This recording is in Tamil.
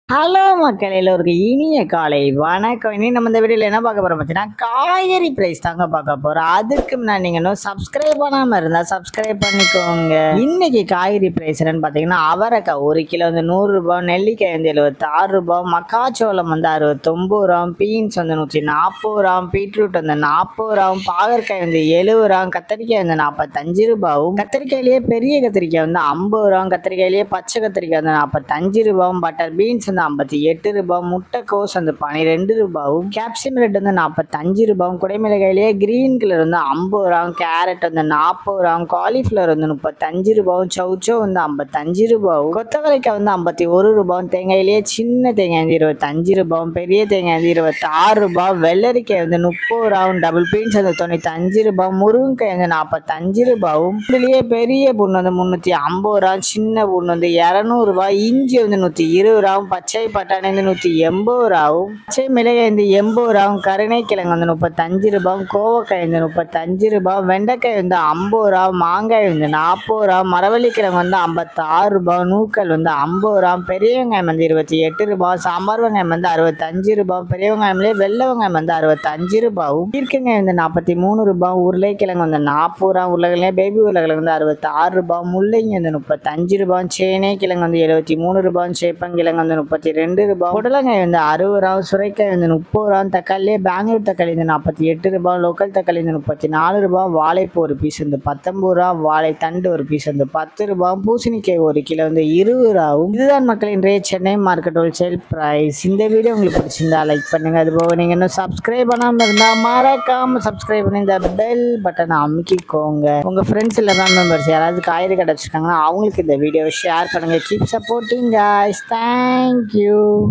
ஹலோ மக்கள் எல்லோருக்கும் இனிய காலை வணக்கம் இனி நம்ம இந்த வீடியோவில் என்ன பார்க்க போகிறோம் பார்த்தீங்கன்னா காய்கறி ப்ரைஸ் தாங்க பார்க்க போகிறோம் அதுக்கு முன்னாடி நீங்கள் இன்னும் சப்ஸ்கிரைப் பண்ணாமல் இருந்தால் சப்ஸ்கிரைப் பண்ணிக்கோங்க இன்னைக்கு காய்கறி ப்ரைஸ் என்னன்னு பார்த்தீங்கன்னா அவரைக்காய் ஒரு கிலோ வந்து நூறுரூபா நெல்லிக்காய் வந்து எழுபத்தாறு ரூபா மக்காச்சோளம் வந்து அறுபத்தொம்பது ரூபா பீன்ஸ் வந்து நூற்றி நாற்பது ரூபா பீட்ரூட் வந்து நாற்பது ரூபா பாகற்காய் வந்து எழுபது ரூபா கத்திரிக்காய் வந்து நாற்பத்தஞ்சு ரூபாவும் கத்திரிக்காயிலேயே பெரிய கத்திரிக்காய் வந்து ஐம்பது ரூபா கத்திரிக்காயிலேயே பச்சை கத்திரிக்காய் வந்து நாற்பத்தஞ்சு ரூபாவும் பட்டர் பீன்ஸ் வந்து ஐம்பத்தி எட்டு ரூபாய் முட்டைக்கோஸ் வந்து பன்னிரெண்டு ரூபாவும் கேப்சியம் ரெட் வந்து நாற்பத்தஞ்சு ரூபாவும் குடைமிளகாயிலேயே கிரீன் கலர் வந்து ஐம்பது ரூபாவும் கேரட் வந்து நாற்பது ரூபாவும் காலிஃப்ளவர் வந்து முப்பத்தஞ்சு ரூபாவும் சௌச்சோ வந்து ஐம்பத்தஞ்சு ரூபாவும் கொத்தவரைக்காய் வந்து ஐம்பத்தி ஒரு ரூபாவும் தேங்காயிலேயே சின்ன தேங்காய் வந்து இருபத்தஞ்சு ரூபாவும் பெரிய தேங்காய் வந்து இருபத்தாறு ரூபாய் வெள்ளரிக்காய் வந்து முப்பது ரூபாவும் டபுள் பீன்ஸ் வந்து தொண்ணூத்தஞ்சு ரூபாய் முருங்கைக்காய் வந்து நாற்பத்தஞ்சு ரூபாவும் இதுலேயே பெரிய புண்ணு வந்து முந்நூற்றி ஐம்பது ரூபா சின்ன புண்ணு வந்து இரநூறுபா இஞ்சி வந்து நூற்றி இருபது ரூபாவும் பச்சை பட்டாணி வந்து நூற்றி எண்பது ரூபாவும் பச்சை மிளகாய் வந்து எண்பது ரூபாவும் கருணைக்கிழங்கு வந்து முப்பத்தஞ்சு ரூபாவும் கோவக்காய் வந்து முப்பத்தஞ்சு ரூபாய் வெண்டைக்காய் வந்து ஐம்பது ரூபா மாங்காய் வந்து நாற்பது ரூபா மரவள்ளிக்கிழங்கு வந்து ஐம்பத்தாறு ரூபாய் நூக்கல் வந்து ஐம்பது ரூபா பெரிய வெங்காயம் வந்து இருபத்தி எட்டு ரூபாய் சாம்பார் வெங்காயம் வந்து அறுபத்தஞ்சு ரூபாய் பெரிய வெங்காயம்லேயே வெள்ளை வெங்காயம் வந்து அறுபத்தஞ்சு ரூபாயும் ஈர்க்கங்காய் வந்து நாற்பத்தி மூணு ரூபாய் உருளைக்கிழங்கு வந்து நாற்பது ரூபா உருளைக்கிழங்கு பேபி உருளைக்கிழங்கு வந்து அறுபத்தாறு ரூபாய் முள்ளங்கி வந்து முப்பத்தஞ்சு ரூபாய் சேனை கிழங்கு வந்து எழுபத்தி மூணு ரூபாய் சேப்பங்கிழங்கு வந்து முப்பத்தி ரெண்டு ரூபாய் புடலங்காய் வந்து அறுபது ரூபா சுரைக்காய் வந்து முப்பது ரூபா தக்காளியே பெங்களூர் தக்காளி வந்து நாற்பத்தி எட்டு ரூபாய் லோக்கல் தக்காளி வந்து முப்பத்தி நாலு ரூபாய் வாழைப்பூ ஒரு பீஸ் வந்து பத்தொம்பது ரூபா வாழைத்தண்டு ஒரு பீஸ் வந்து பத்து ரூபாய் பூசணிக்காய் ஒரு கிலோ வந்து இருபது ரூபாவும் இதுதான் மக்கள் இன்றைய சென்னை மார்க்கெட் ஹோல்சேல் ப்ரைஸ் இந்த வீடியோ உங்களுக்கு பிடிச்சிருந்தா லைக் பண்ணுங்க அது போக நீங்கள் இன்னும் சப்ஸ்கிரைப் பண்ணாமல் இருந்தால் மறக்காம சப்ஸ்கிரைப் பண்ணி இந்த பெல் பட்டனை அமுக்கிக்கோங்க உங்கள் ஃப்ரெண்ட்ஸ் இல்லை மெம்பர்ஸ் யாராவது காய்கறி கடை வச்சுருக்காங்கன்னா அவங்களுக்கு இந்த வீடியோவை ஷேர் பண்ணுங்கள் கீப் சப்போர்ட்டிங் guys தேங்க்யூ